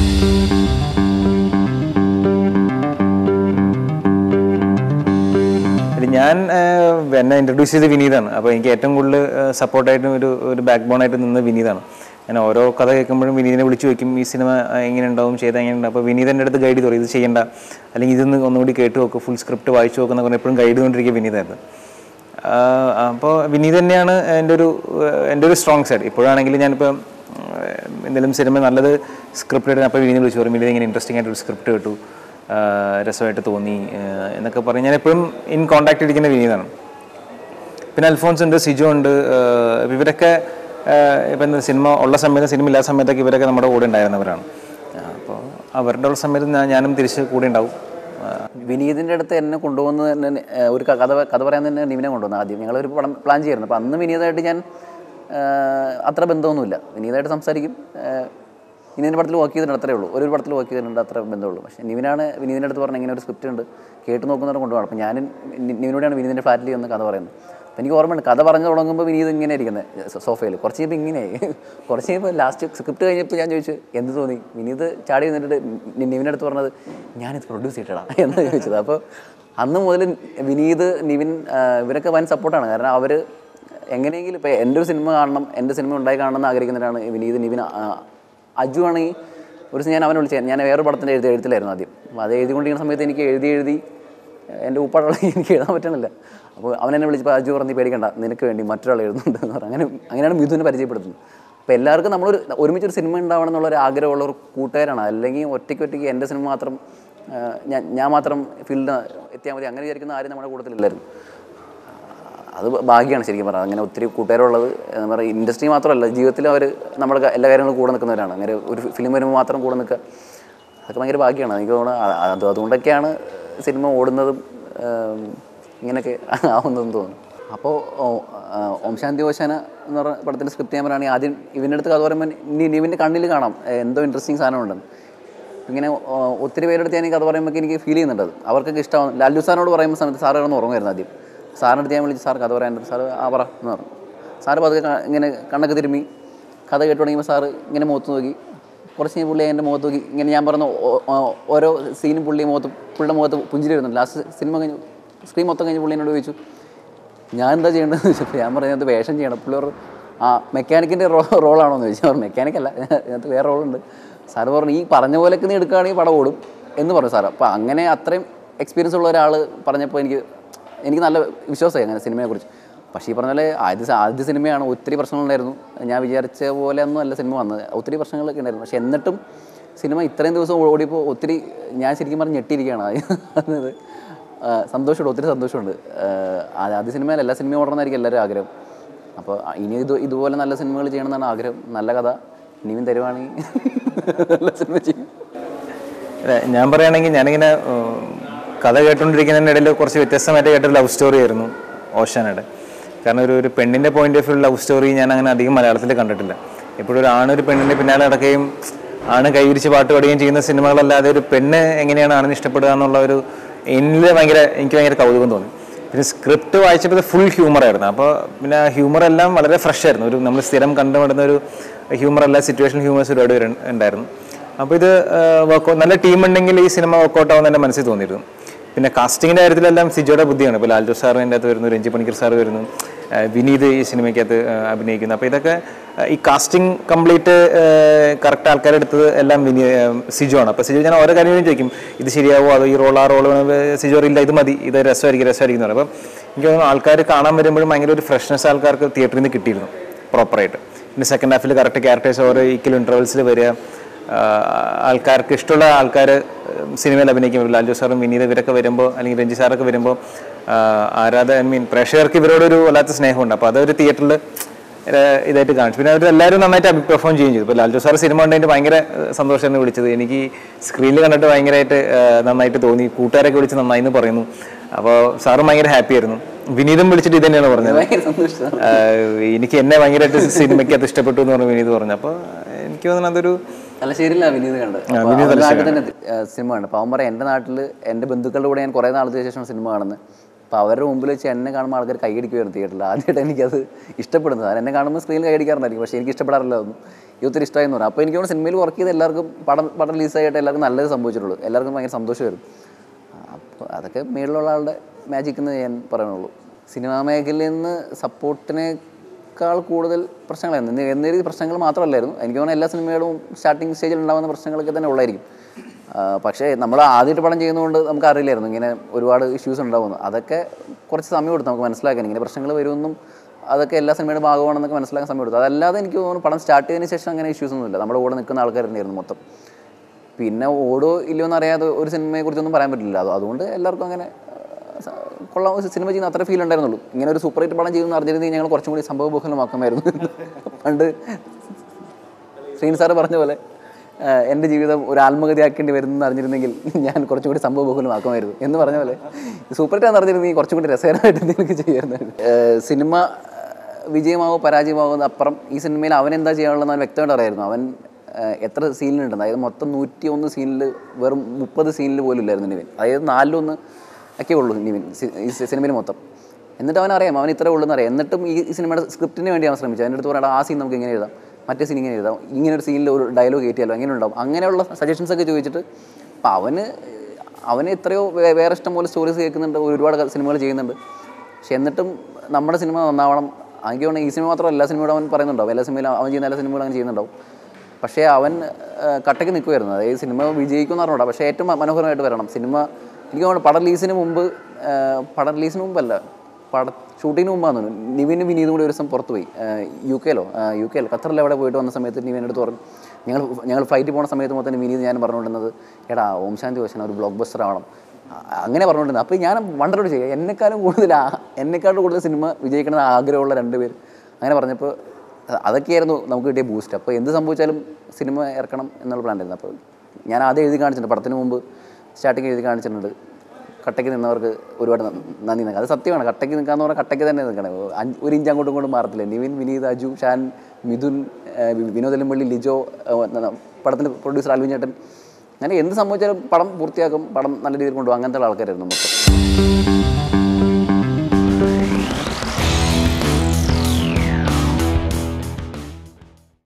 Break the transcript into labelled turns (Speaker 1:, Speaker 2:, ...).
Speaker 1: ഇത് ഞാൻ ആഹ്, എന്നെ ഇൻട്രൊഡ്യൂസ് ചെയ്ത് വിനീതാണ് അപ്പോൾ എനിക്ക് ഏറ്റവും കൂടുതൽ സപ്പോർട്ടായിട്ടും ഒരു ഒരു ബാക്ക് ബോണായിട്ട് നിന്ന് വിനീതാണ് ഞാൻ ഓരോ കഥ കേൾക്കുമ്പോഴും വിനീതിനെ വിളിച്ചു വയ്ക്കും ഈ സിനിമ എങ്ങനെ ഉണ്ടാവും ചെയ്താൽ എങ്ങനെ ഉണ്ടാവും അപ്പോൾ വിനീത് എൻ്റെ അടുത്ത് ഗൈഡ് പറയും ഇത് ചെയ്യണ്ട അല്ലെങ്കിൽ ഇതൊന്ന് ഒന്നുകൂടി കേട്ട് നോക്ക് ഫുൾ സ്ക്രിപ്റ്റ് വായിച്ചു നോക്കുന്ന പറഞ്ഞ് എപ്പോഴും ഗൈഡ് കൊണ്ടിരിക്കുക വിനീതായിരുന്നു അപ്പോൾ വിനീത് തന്നെയാണ് എൻ്റെ ഒരു എൻ്റെ ഒരു സ്ട്രോങ് സൈഡ് ഇപ്പോഴാണെങ്കിൽ ഞാനിപ്പോൾ എന്തെങ്കിലും സിനിമ നല്ലത് സ്ക്രിപ്റ്റ് എടുത്ത് അപ്പോൾ വിനീത് വിളിച്ചു പറയും വിനീത് ഇങ്ങനെ ഇൻട്രസ്റ്റിംഗ് ആയിട്ടൊരു സ്ക്രിപ്റ്റ് കേട്ടു ആ, രസമായിട്ട് തോന്നി ആ, എന്നൊക്കെ പറഞ്ഞ് ഞാൻ എപ്പോഴും ഇൻ കോൺടാക്ട് ഇരിക്കുന്ന വിനീതാണ് പിന്നെ അൽഫോൺസ് ഉണ്ട് സിജോ ഉണ്ട് ആ, ഇവരൊക്കെ ഇപ്പം എന്താ സിനിമ ഉള്ള സമയത്ത് സിനിമ ഇല്ലാത്ത സമയത്തൊക്കെ ഇവരൊക്കെ നമ്മുടെ കൂടെ ഉണ്ടായിരുന്നവരാണ് അപ്പോൾ അവരുടെ ഉള്ള സമയത്ത് ഞാൻ- ഞാനും തിരിച്ച് കൂടെ ഉണ്ടാവും ആ,
Speaker 2: വിനീതിൻ്റെ അടുത്ത് എന്നെ കൊണ്ടുപോകുന്നത് തന്നെ ഏഹ്, ഒരു ക- കഥ കഥ പറയാൻ തന്നെ നിവിനെ കൊണ്ടുവന്നു ആദ്യം ഞങ്ങളൊരു പടം പ്ലാൻ ചെയ്യായിരുന്നു അപ്പോൾ അന്ന് വിനീതായിട്ട് ഞാൻ ഏഹ്, അത്ര ബന്ധമൊന്നുമില്ല വിനീതായിട്ട് സംസാരിക്കും ഏഹ്, വിനീതിൻ്റെ പടത്തിൽ വർക്ക് ചെയ്തിട്ടുണ്ട് അത്രേ ഉള്ളൂ ഒരു പടത്തിൽ വർക്ക് ചെയ്തിട്ടുണ്ട് അത്ര ബന്ധമുള്ളൂ പക്ഷേ നിവിനാണ് വിനീതിൻ്റെ അടുത്ത് പറഞ്ഞ ഇങ്ങനെ ഒരു സ്ക്രിപ്റ്റ് ഉണ്ട് കേട്ട് നോക്കുന്നവരെ കൊണ്ടുപോകണം അപ്പോൾ ഞാൻ നിവിനോടാണ് വിനീതിൻ്റെ ഫ്ലാറ്റിൽ വന്ന് കഥ പറയുന്നത് അപ്പോൾ എനിക്ക് ഓർമ്മയുണ്ട് കഥ പറഞ്ഞു തുടങ്ങുമ്പോൾ വിനീത് ഇങ്ങനെ ഇരിക്കുന്നത് സോഫയിൽ കുറച്ച് കഴിയുമ്പോൾ ഇങ്ങനെയായി കുറച്ച് കഴിയുമ്പോൾ ലാസ്റ്റ് സ്ക്രിപ്റ്റ് കഴിഞ്ഞപ്പോൾ ഞാൻ ചോദിച്ചു എന്ത് തോന്നി വിനീത് ചാടി നിന്നിട്ട് നി- നിവിൻ്റെ അടുത്ത് പറഞ്ഞത് ഞാനിത് പ്രൊഡ്യൂസ് ചെയ്തിട്ടാ എന്ന് ചോദിച്ചത് അപ്പോൾ അന്ന് മുതൽ വിനീത് നിവിൻ ആ, ഇവരൊക്കെ വൻ സപ്പോർട്ടാണ് കാരണം അവർ എങ്ങനെയെങ്കിലും ഇപ്പോൾ എൻ്റെ ഒരു സിനിമ കാണണം എൻ്റെ സിനിമ ഉണ്ടായി കാണണം എന്ന് ആഗ്രഹിക്കുന്നവരാണ് വിനീത് നിവിൻ ആ, അജു ആണെങ്കിൽ ഒരു ദിവസം ഞാൻ അവനെ വിളിച്ചത് ഞാൻ വേറെ പടത്തിൻ്റെ എഴുതി എഴുത്തിലായിരുന്നു ആദ്യം അപ്പോൾ അത് എഴുതിക്കൊണ്ടിരിക്കുന്ന സമയത്ത് എനിക്ക് എഴുതി എഴുതി എൻ്റെ ഉപ്പാടുള്ള എനിക്ക് എഴുതാൻ പറ്റണില്ല അപ്പോൾ അവൻ എന്നെ വിളിച്ചപ്പോൾ അജു പറഞ്ഞ് പേടിക്കണ്ട നിനക്ക് വേണ്ടി മറ്റൊരാൾ എഴുതുന്നുണ്ട് എന്ന് പറഞ്ഞു അങ്ങനെ അങ്ങനെയാണ് മിഥുനെ പരിചയപ്പെടുത്തുന്നത് അപ്പോൾ എല്ലാവർക്കും നമ്മളൊരു ഒരുമിച്ചൊരു സിനിമ ഉണ്ടാവണം എന്നുള്ള ഒരു ആഗ്രഹമുള്ള ഒരു കൂട്ടുകാരാണ് അല്ലെങ്കിൽ ഒറ്റയ്ക്ക് ഒറ്റയ്ക്ക് എൻ്റെ സിനിമ മാത്രം ആ, ഞാൻ ഞാൻ മാത്രം ഫീൽഡ് എത്തിയാൽ മതി അങ്ങനെ വിചാരിക്കുന്ന ആരും നമ്മുടെ കൂട്ടത്തിലില്ലായിരുന്നു അത് ഭാഗ്യമാണ് ശരിക്കും പറഞ്ഞാൽ അങ്ങനെ ഒത്തിരി കൂട്ടുകാരുള്ളത് എന്താ പറയുക ഇൻഡസ്ട്രി മാത്രമല്ല ജീവിതത്തിൽ അവർ നമ്മുടെ ക- എല്ലാ കാര്യങ്ങളും കൂടെ നിൽക്കുന്നവരാണ് അങ്ങനെ ഒരു ഫിലിം വരുമ്പോൾ മാത്രം കൂടെ നിൽക്കുക അതൊക്കെ ഭയങ്കര ഭാഗ്യമാണ് എനിക്ക് തോന്നുന്നത് അ- അത് അതുകൊണ്ടൊക്കെയാണ് സിനിമ ഓടുന്നതും ഏം, ഇങ്ങനെയൊക്കെ ആവുന്നതെന്ന് തോന്നുന്നു അപ്പോൾ ഓം ശാന്തി ഓശാന എന്ന് പറഞ്ഞ പടത്തിൻ്റെ സ്ക്രിപ്റ്റ് ഞാൻ പറയുകയാണെങ്കിൽ ആദ്യം ഇവൻ്റെ അടുത്ത് കഥ പറയുമ്പോൾ ഇനി ഇവൻ്റെ കണ്ണിൽ കാണാം ഏ, എന്തോ ഇൻട്രസ്റ്റിംഗ് സാധനമുണ്ടെന്ന് ഇങ്ങനെ ഓ, ഒത്തിരി പേരെടുത്ത് ഞാൻ ഈ കഥ പറയുമ്പോൾ എനിക്ക് ഫീൽ ചെയ്യുന്നുണ്ട് അത് അവർക്കൊക്കെ ഇഷ്ടമാവും ലാലു സാറിനോട് പറയുമ്പോൾ സമയത്ത് സാറ് കിടന്ന് ഉറങ്ങുമായിരുന്നു ആദ്യം സാറിൻ്റെ അടുത്ത് ഞാൻ വിളിച്ച് സാർ കഥ പറയാനുണ്ട് സാറ് ആ പറ എന്ന് പറഞ്ഞു സാറ് പതുക്കെ ക- ഇങ്ങനെ കണ്ണൊക്കെ തിരുമ്മി കഥ കേട്ട് തുടങ്ങിയപ്പോൾ സാറ് ഇങ്ങനെ മുഖത്ത് നോക്കി കുറച്ച് കഴിഞ്ഞ് പുള്ളി എൻ്റെ മുഖത്ത് നോക്കി ഇങ്ങനെ ഞാൻ പറഞ്ഞ ഓ- ഓ- ഓരോ സീനും പുള്ളി മുഖത്ത് പുള്ളിയുടെ മുഖത്ത് പുഞ്ചിരി വരുന്നുണ്ട് ലാസ്റ്റ് സിനിമ കഴിഞ്ഞു സ്ക്രീൻ മൊത്തം കഴിഞ്ഞ് പുള്ളി എന്നോട് ചോദിച്ചു ഞാൻ എന്താ ചെയ്യേണ്ടതെന്ന് ചോദിച്ചപ്പോൾ ഞാൻ പറഞ്ഞത് വേഷം ചെയ്യണം പുള്ളി പറഞ്ഞു ആ മെക്കാനിക്കിൻ്റെ റോ റോളാണോ എന്ന് ചോദിച്ചു പറഞ്ഞു മെക്കാനിക്കല്ല ഇതിനകത്ത് വേറെ റോളുണ്ട് സാറ് പറഞ്ഞു ഈ പറഞ്ഞ പോലെയൊക്കെ നീ എടുക്കുകയാണെങ്കിൽ പടം ഓടും എന്ന് പറഞ്ഞു സാർ അപ്പോൾ അങ്ങനെ അത്രയും എക്സ്പീരിയൻസ് ഉള്ള ഒരാൾ പറഞ്ഞപ്പോൾ എനിക്ക് എനിക്ക് നല്ല വിശ്വാസമായി അങ്ങനെ സിനിമയെക്കുറിച്ച് പക്ഷേ ഈ പറഞ്ഞ പോലെ ആദ്യ സ- ആദ്യ സിനിമയാണ് ഒത്തിരി പ്രശ്നങ്ങളുണ്ടായിരുന്നു ഞാൻ വിചാരിച്ച പോലെ ഒന്നും അല്ല സിനിമ വന്നത് ഒത്തിരി പ്രശ്നങ്ങളൊക്കെ ഉണ്ടായിരുന്നു പക്ഷേ എന്നിട്ടും സിനിമ ഇത്രയും ദിവസം ഓടിയപ്പോൾ ഒത്തിരി ഞാൻ ശരിക്കും പറഞ്ഞ് ഞെട്ടിയിരിക്കുകയാണ് അത് ആ, സന്തോഷമുണ്ട് ഒത്തിരി സന്തോഷമുണ്ട് ആ, ആദ്യ സിനിമയിൽ എല്ലാ സിനിമയും ഓടണമെന്നായിരിക്കും എല്ലാവരും ആഗ്രഹം അപ്പോൾ ഇനി ഇത് ഇതുപോലെ നല്ല സിനിമകൾ ചെയ്യണമെന്നാണ് ആഗ്രഹം നല്ല കഥ ഇനിയും തരുവാണെങ്കിൽ നല്ല സിനിമ ചെയ്യും
Speaker 1: അല്ല, ഞാൻ പറയുകയാണെങ്കിൽ ഞാനിങ്ങനെ ഉം, കഥ കേട്ടുകൊണ്ടിരിക്കുന്നതിൻ്റെ ഇടയിൽ കുറച്ച് വ്യത്യസ്തമായിട്ട് കേട്ടൊരു ലവ് സ്റ്റോറി ആയിരുന്നു ഓഷാനയുടെ കാരണം ഒരു ഒരു പെണ്ണിൻ്റെ point of view love story ഞാൻ അങ്ങനെ അധികം മലയാളത്തിൽ കണ്ടിട്ടില്ല എപ്പോഴും ഒരു ആണ് ഒരു പെണ്ണിൻ്റെ പിന്നാലെ നടക്കുകയും ആണ് കൈവിരിച്ച് പാട്ട് പാടുകയും ചെയ്യുന്ന സിനിമകളല്ലാതെ ഒരു പെണ്ണ് എങ്ങനെയാണ് ആണിന് ഇഷ്ടപ്പെടുക എന്നുള്ള ഒരു എന്നിൽ ഭയങ്കര എനിക്ക് ഭയങ്കര കൗതുകം തോന്നി പിന്നെ സ്ക്രിപ്റ്റ് വായിച്ചപ്പോൾ ഫുൾ ഹ്യൂമർ ആയിരുന്നു അപ്പോൾ പിന്നെ ഹ്യൂമർ എല്ലാം വളരെ ഫ്രഷ് ആയിരുന്നു ഒരു നമ്മൾ സ്ഥിരം കണ്ടുപിടുന്ന ഒരു ഹ്യൂമർ അല്ല സിറ്റുവേഷൻ ഹ്യൂമേഴ്സ് ഒരുപാട് പേര് ഉണ്ടായിരുന്നു അപ്പോൾ ഇത് വർക്ക് നല്ല ടീം ഉണ്ടെങ്കിൽ ഈ സിനിമ വർക്കൗട്ട് ആവുന്ന എൻ്റെ മനസ്സിൽ തോന്നിയിരുന്നു പിന്നെ കാസ്റ്റിങ്ങിൻ്റെ കാര്യത്തിലെല്ലാം സിജോയുടെ ബുദ്ധിയാണ് ഇപ്പോൾ ലാൽജോ സാർ അതിൻ്റെ അകത്ത് വരുന്നു രഞ്ജി പണിക്കർ സാർ വരുന്നു ആ, വിനീത് ഈ സിനിമയ്ക്കകത്ത് ആ, അഭിനയിക്കുന്നു അപ്പോൾ ഇതൊക്കെ ആ, ഈ കാസ്റ്റിംഗ് കംപ്ലീറ്റ് കറക്റ്റ് ആൾക്കാരെടുത്തത് എല്ലാം വിനി ആ, സിജോ ആണ് അപ്പോൾ സിജോ ഞാൻ ഓരോ കാര്യങ്ങളും ചോദിക്കും ഇത് ശരിയാവോ അതോ ഈ റോൾ ആ റോൾ സിജോ ഇല്ല ഇത് മതി ഇത് രസമായിരിക്കും രസമായിരിക്കും എന്ന് പറയും അപ്പോൾ എനിക്ക് തോന്നുന്നു ആൾക്കാർ കാണാൻ വരുമ്പോഴും ഭയങ്കര ഒരു ഫ്രഷ്നെസ് ആൾക്കാർക്ക് തിയേറ്ററിൽ നിന്ന് കിട്ടിയിരുന്നു പ്രോപ്പറായിട്ട് പിന്നെ സെക്കൻഡ് ഹാഫിൽ കറക്റ്റ് ക്യാരക്ടേഴ്സ് ഓരോ ഈക്വൽ ഇൻ്റർവൽസിൽ വരിക ആഹ് ആൾക്കാർക്ക് ഇഷ്ടമുള്ള ആൾക്കാർ സിനിമയിൽ അഭിനയിക്കും ലാൽജു സാറും വിനീത് ഇവരൊക്കെ വരുമ്പോൾ അല്ലെങ്കിൽ രഞ്ജി സാറൊക്കെ വരുമ്പോൾ ആരാധ ഐ മീൻ പ്രേക്ഷകർക്ക് ഇവരോടൊരു വല്ലാത്ത സ്നേഹമുണ്ട് അപ്പോൾ അതൊരു തിയേറ്ററിൽ ഇതായിട്ട് കാണിച്ചു പിന്നെ അവർ എല്ലാവരും നന്നായിട്ട് പെർഫോം ചെയ്യുകയും ചെയ്തു ഇപ്പോൾ ലാൽജു സാർ സിനിമ കണ്ടതിൻ്റെ ഭയങ്കര സന്തോഷമായിരുന്നു വിളിച്ചത് എനിക്ക് സ്ക്രീനിൽ കണ്ടിട്ട് ഭയങ്കരമായിട്ട് ആഹ് നന്നായിട്ട് തോന്നി കൂട്ടുകാരൊക്കെ വിളിച്ച് നന്നായി എന്ന് പറയുന്നു അപ്പോൾ സാറും ഭയങ്കര ഹാപ്പി ആയിരുന്നു വിനീതും വിളിച്ചിട്ട് ഇത് തന്നെയാണ് പറഞ്ഞത്
Speaker 2: ഭയങ്കര സന്തോഷം
Speaker 1: ആഹ് എനിക്ക് എന്നെ ഭയങ്കരമായിട്ട് സിനിമയ്ക്കകത്ത് ഇഷ്ടപ്പെട്ടു എന്ന് പറഞ്ഞു വിനീത് പറഞ്ഞു അപ്പോൾ എനിക്ക് തോന്നുന്നു അതൊരു
Speaker 2: തലശ്ശേരിയിലാണ് വിനീത് കണ്ടത്
Speaker 1: ആ,
Speaker 2: അപ്പൊ
Speaker 1: വിനീത്
Speaker 2: അവരുടെ നാട്ടിൽ
Speaker 1: തലശ്ശേരി
Speaker 2: തന്നെ ആ, സിനിമ കണ്ടു അപ്പോൾ അവൻ പറയാം എൻ്റെ നാട്ടിൽ എൻ്റെ ബന്ധുക്കളുടെ കൂടെ ഞാൻ കുറേ നാളത്തെ ശേഷം സിനിമ കാണുന്നത് അപ്പോൾ അവരുടെ മുമ്പിൽ വെച്ച് എന്നെ കാണുമ്പോൾ ആൾക്കാർ കൈയടിക്കുമായിരുന്നു തിയേറ്ററിൽ ആദ്യമായിട്ട് എനിക്കത് ഇഷ്ടപ്പെടുന്നത് അത് എന്നെ കാണുമ്പോൾ സ്ക്രീനിൽ കൈയടിക്കാറുണ്ടായിരിക്കും പക്ഷേ എനിക്ക് ഇഷ്ടപ്പെടാറില്ല അതൊന്നും ഈ ഒത്തിരി ഇഷ്ടമായി എന്ന് പറഞ്ഞു അപ്പോൾ എനിക്ക് തോന്നുന്നു സിനിമയിൽ വർക്ക് ചെയ്ത എല്ലാവർക്കും പടം പടം റിലീസായിട്ട് എല്ലാവർക്കും നല്ലത് സംഭവിച്ചിട്ടുള്ളൂ എല്ലാവർക്കും ഭയങ്കര സന്തോഷമായിരുന്നു അപ്പോൾ അതൊക്കെ മേളിലുള്ള ആളുടെ മാജിക് എന്ന് ഞാൻ പറയുന്നുള്ളൂ സിനിമാ മേഖലയിൽ നിന്ന് സപ്പോർട്ടിനേക്കാൾ കൂടുതൽ പ്രശ്നങ്ങളായിരുന്നു എന്ന് എന്ന രീതി പ്രശ്നങ്ങൾ മാത്രമല്ലായിരുന്നു എനിക്ക് തോന്നുന്നു എല്ലാ സിനിമകളും സ്റ്റാർട്ടിങ് സ്റ്റേജിൽ ഉണ്ടാകുന്ന പ്രശ്നങ്ങളൊക്കെ തന്നെ ഉള്ളായിരിക്കും ആ, പക്ഷേ നമ്മൾ ആദ്യമായിട്ട് പടം ചെയ്യുന്നതുകൊണ്ട് നമുക്ക് അറിയില്ലായിരുന്നു ഇങ്ങനെ ഒരുപാട് ഇഷ്യൂസ് ഉണ്ടാവുമെന്ന് അതൊക്കെ കുറച്ച് സമയം എടുത്തു നമുക്ക് മനസ്സിലാക്കാൻ ഇങ്ങനെ പ്രശ്നങ്ങൾ വരുമെന്നും അതൊക്കെ എല്ലാ സിനിമയുടെ ഭാഗമാണെന്നൊക്കെ മനസ്സിലാക്കാൻ സമയം എടുത്തു അതല്ലാതെ എനിക്ക് തോന്നുന്നു പടം സ്റ്റാർട്ട് ചെയ്തതിന് ശേഷം അങ്ങനെ ഇഷ്യൂസ് ഒന്നുമില്ല നമ്മുടെ കൂടെ നിൽക്കുന്ന ആൾക്കാർ തന്നെയായിരുന്നു മൊത്തം പിന്നെ ഓടോ ഇല്ലയോ എന്ന് അറിയാതെ ഒരു സിനിമയെ കുറിച്ചൊന്നും പറയാൻ പറ്റില്ല അത് അതുകൊണ്ട് എല്ലാവർക്കും അങ്ങനെ ആ, സ- കൊള്ളാം ഒരു സിനിമ ചെയ്യുന്ന അത്ര ഫീൽ ഉണ്ടായിരുന്നുള്ളൂ ഇങ്ങനെ ഒരു സൂപ്പർ ഹിറ്റ് പടം ചെയ്യുമെന്ന് അറിഞ്ഞിരുന്നെങ്കിൽ ഞങ്ങൾ കുറച്ചും കൂടി സംഭവബഹുലമാക്കുമായിരുന്നു പണ്ട് ശ്രീൻ സാറ് പറഞ്ഞ പോലെ ആ, എൻ്റെ ജീവിതം ഒരു ആത്മകഥയാക്കേണ്ടി വരുമെന്ന് അറിഞ്ഞിരുന്നെങ്കിൽ ഞാൻ കുറച്ചും കൂടി സംഭവബഹുലമാക്കുമായിരുന്നു എന്ന് പറഞ്ഞ പോലെ സൂപ്പർ ഹിറ്റ് അറിഞ്ഞിരുന്നെങ്കിൽ കുറച്ചും കൂടി രസകരമായിട്ട് എന്തെങ്കിലും ചെയ്യുമായിരുന്നു ഏ, സിനിമ വിജയമാവോ പരാജയമാവോ എന്ന് അപ്പുറം ഈ സിനിമയിൽ അവൻ എന്താ ചെയ്യാനുള്ളതെന്ന് അവൻ വ്യക്തമായിട്ട് അറിയായിരുന്നു അവൻ ഏഹ് എത്ര സീനിലുണ്ട് അതായത് മൊത്തം നൂറ്റി ഒന്ന് സീനിൽ വെറും മുപ്പത് സീനിൽ പോലും ഇല്ലായിരുന്നു നിവിൻ അതായത് നാലിലൊന്ന് ഒക്കെ ഉള്ളൂ നിവിൻ സി- ഈ സി- സിനിമയിൽ മൊത്തം എന്നിട്ട് അവൻ അറിയാം അവൻ ഇത്രേ ഉള്ളൂ എന്നറിയാം എന്നിട്ടും ഈ ഈ സിനിമയുടെ സ്ക്രിപ്റ്റിന് വേണ്ടി അവൻ ശ്രമിച്ചു അതിൻ്റെ അടുത്ത് പറയണം ആ സീൻ നമുക്ക് ഇങ്ങനെ എഴുതാം മറ്റേ സീൻ ഇങ്ങനെ എഴുതാം ഇങ്ങനെ ഒരു സീനിൽ ഒരു ഡയലോഗ് കയറ്റിയാലോ അങ്ങനെ ഉണ്ടാവും അങ്ങനെയുള്ള സജഷൻസ് ഒക്കെ ചോദിച്ചിട്ട് അപ്പോൾ അവന് അവന് എത്രയോ വേ- വേറെ ഇഷ്ടം പോലെ സ്റ്റോറീസ് കേൾക്കുന്നുണ്ട് ഒരുപാട് സിനിമകൾ ചെയ്യുന്നുണ്ട് പക്ഷെ എന്നിട്ടും നമ്മുടെ സിനിമ നന്നാവണം എനിക്ക് തോന്നുന്നു ഈ സിനിമ മാത്രമല്ല എല്ലാ സിനിമയോടും അവൻ പറയുന്നുണ്ടാവും എല്ലാ സിനിമയിലും അവൻ ചെയ്യുന്ന എല്ലാ സിനിമകളും അങ്ങനെ ചെയ്യുന്നുണ്ടാവും പക്ഷേ അവൻ ആ, കട്ടയ്ക്ക് നിൽക്കുമായിരുന്നു അതായത് സിനിമ വിജയിക്കുമെന്ന് പറഞ്ഞോടാ പക്ഷേ ഏറ്റവും മ- മനോഹരമായിട്ട് വരണം സിനിമ എനിക്ക് തോന്നുന്നു പടം റിലീസിന് മുമ്പ് ആ, പടം റിലീസിന് മുമ്പല്ല പട ഷൂട്ടിങ്ങിന് മുമ്പാന്ന് തോന്നുന്നു നിവിനും വിനീതും കൂടി ഒരു ദിവസം പുറത്ത് പോയി ആ, യു കെയിലോ ആ, യു കെയിൽ ഖത്തറിൽ എവിടെ പോയിട്ട് വന്ന സമയത്ത് നിവിൻ എടുത്ത് പറഞ്ഞു ഞങ്ങൾ ഞങ്ങൾ ഫ്ലൈറ്റിൽ പോകുന്ന സമയത്ത് മൊത്തം വിനീത് ഞാൻ പറഞ്ഞുകൊണ്ടിരുന്നത് എടാ ഓം ശാന്തി വശന ഒരു ബ്ലോക്ക് ബസ്റ്റർ ആവണം ആ, അങ്ങനെ പറഞ്ഞുകൊണ്ടിരുന്നത് അപ്പോൾ ഞാൻ വണ്ടറോട് ചെയ്യുക എന്നെക്കാളും കൂടുതൽ ആ- എന്നെക്കാളും കൂടുതൽ സിനിമ വിജയിക്കണം എന്ന് ആഗ്രഹമുള്ള രണ്ട് പേര് അങ്ങനെ പറഞ്ഞപ്പോൾ അ- അതൊക്കെയായിരുന്നു നമുക്ക് കിട്ടിയ ബൂസ്റ്റ് അപ്പോൾ എന്ത് സംഭവിച്ചാലും സിനിമ ഇറക്കണം എന്നുള്ള പ്ലാൻ ആയിരുന്നു അപ്പോൾ ഞാൻ ആദ്യം എഴുതി കാണിച്ചിട്ടുണ്ട് പടത്തിന് മുമ്പ് സ്റ്റാർട്ടിങ് എഴുതി കാണിച്ചിട്ടുണ്ട് കട്ടയ്ക്ക് നിന്നവർക്ക് ഒരുപാട് ന- നന്ദി നൽകാം അത് സത്യമാണ് കട്ടയ്ക്ക് നിൽക്കാന്ന് പറഞ്ഞാൽ കട്ടയ്ക്ക് തന്നെ നിൽക്കണം അഞ്ച് ഒരു ഇഞ്ച് അങ്ങോട്ടും ഇങ്ങോട്ടും മാറത്തില്ല നിവിൻ വിനീത് അജു ഷാൻ മിഥുൻ ഏഹ് വി- വിനോദ് എല്ലമ്പള്ളി ലിജോ ഏഹ് ന- പടത്തിൻ്റെ പ്രൊഡ്യൂസർ അൽവിൻ ചേട്ടൻ അങ്ങനെ എന്ത് സംഭവിച്ചാലും പടം പൂർത്തിയാക്കും പടം നല്ല രീതിയിൽ കൊണ്ടുപോകും അങ്ങനത്തെ ഉള്ള ആൾക്കാരായിരുന്നു മൊത്തം